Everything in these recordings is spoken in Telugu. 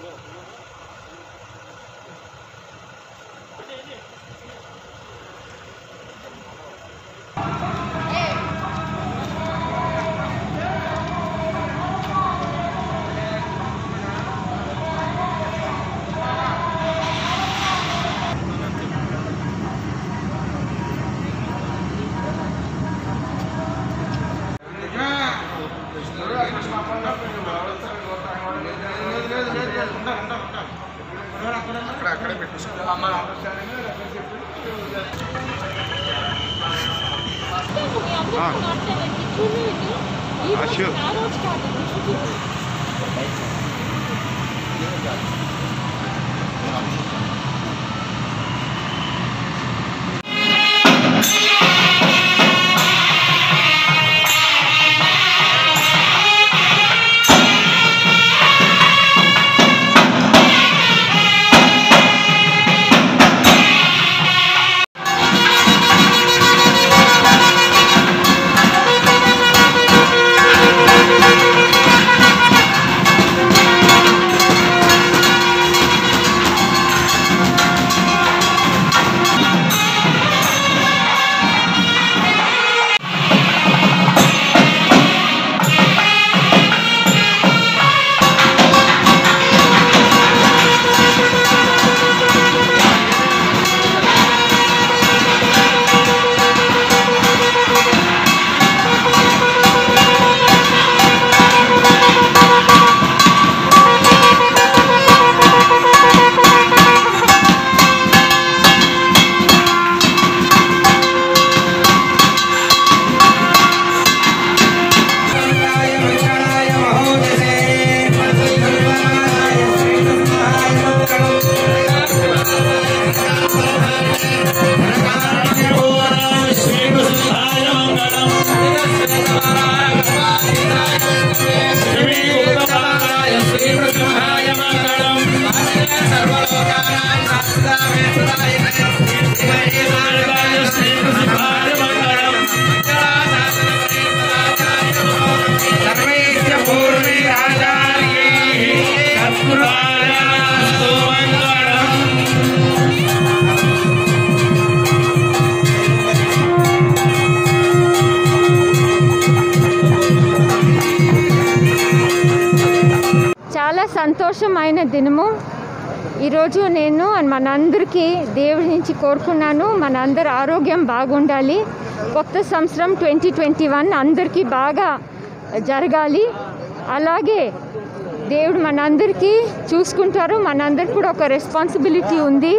అక్కడ అక్కడే పెట్టేసి sure. చాలా సంతోషమైన దినము ఈరోజు నేను మనందరికీ దేవుడి నుంచి కోరుకున్నాను మనందరి ఆరోగ్యం బాగుండాలి కొత్త సంవత్సరం ట్వంటీ ట్వంటీ వన్ అందరికీ బాగా జరగాలి అలాగే దేవుడు మనందరికీ చూసుకుంటారు మనందరికి కూడా ఒక రెస్పాన్సిబిలిటీ ఉంది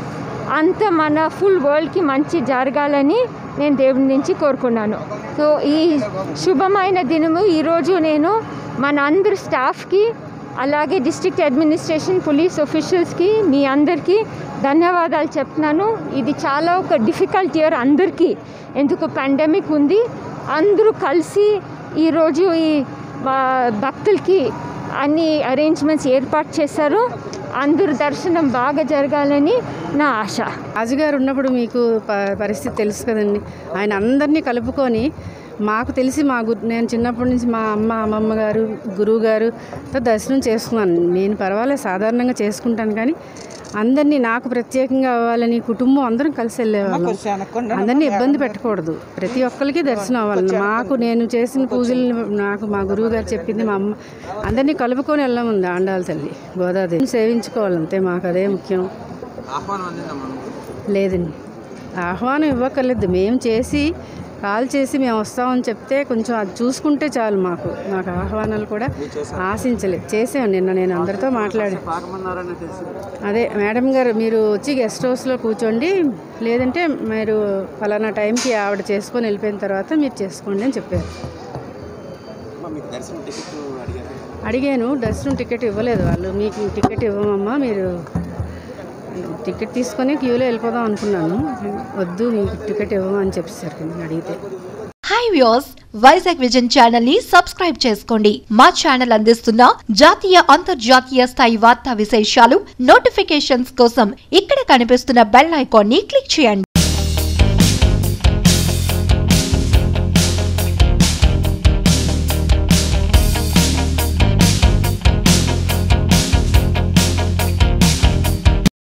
అంత మన ఫుల్ వరల్డ్కి మంచి జరగాలని నేను దేవుడి నుంచి కోరుకున్నాను సో ఈ శుభమైన దినము ఈరోజు నేను మన అందరి స్టాఫ్కి అలాగే డిస్ట్రిక్ట్ అడ్మినిస్ట్రేషన్ పోలీస్ ఆఫీషియల్స్కి మీ అందరికీ ధన్యవాదాలు చెప్తున్నాను ఇది చాలా ఒక డిఫికల్ట్ ఇయర్ అందరికీ ఎందుకు పాండమిక్ ఉంది అందరూ కలిసి ఈరోజు ఈ ఆ, భక్తులకి అన్ని అరేంజ్మెంట్స్ ఏర్పాటు చేశారు అందరు దర్శనం బాగా జరగాలని నా ఆశ రాజుగారు ఉన్నప్పుడు మీకు ప- పరిస్థితి తెలుసు కదండి ఆయన అందరినీ కలుపుకొని మాకు తెలిసి మా గు నేను చిన్నప్పటి నుంచి మా అమ్మ అమ్మమ్మ గారు గురువు గారుతో దర్శనం చేసుకున్నాను నేను పర్వాలేదు సాధారణంగా చేసుకుంటాను కానీ అందరినీ నాకు ప్రత్యేకంగా అవ్వాలని కుటుంబం అందరం కలిసి వెళ్ళేవాళ్ళం అందరినీ ఇబ్బంది పెట్టకూడదు ప్రతి ఒక్కరికి దర్శనం అవ్వాలి మాకు నేను చేసిన పూజలు నాకు మా గురువు గారు చెప్పింది మా అమ్మ అందరినీ కలుపుకొని వెళ్ళాముంది ఆండాల తల్లి గోదాదేవి సేవించుకోవాలి అంతే మాకు అదే ముఖ్యం లేదండి ఆహ్వానం ఇవ్వక్కర్లేదు మేము చేసి కాల్ చేసి మేము వస్తామని చెప్తే కొంచెం అది చూసుకుంటే చాలు మాకు మాకు ఆహ్వానాలు కూడా ఆశించలేదు చేసాం నిన్న నేను అందరితో మాట్లాడి అదే మేడం గారు మీరు వచ్చి గెస్ట్ హౌస్లో కూర్చోండి లేదంటే మీరు ఫలానా టైంకి ఆవిడ చేసుకొని వెళ్ళిపోయిన తర్వాత మీరు చేసుకోండి అని చెప్పారు అడిగాను దర్శనం టికెట్ ఇవ్వలేదు వాళ్ళు మీకు టికెట్ ఇవ్వమమ్మా మీరు టికెట్ తీసుకొని క్యూలో వెళ్ళిపోదాం అనుకున్నాను వద్దు మీకు టికెట్ ఇవ్వమని చెప్పేసరికి నేను అడిగితే hi views Vizag vision channel ని సబ్స్క్రైబ్ చేసుకోండి మా ఛానల్ అందిస్తున్న జాతీయ అంతర్జాతీయ స్థాయి వార్తా విశేషాలు నోటిఫికేషన్స్ కోసం ఇక్కడ కనిపిస్తున్న బెల్ ఐకాన్ ని క్లిక్ చేయండి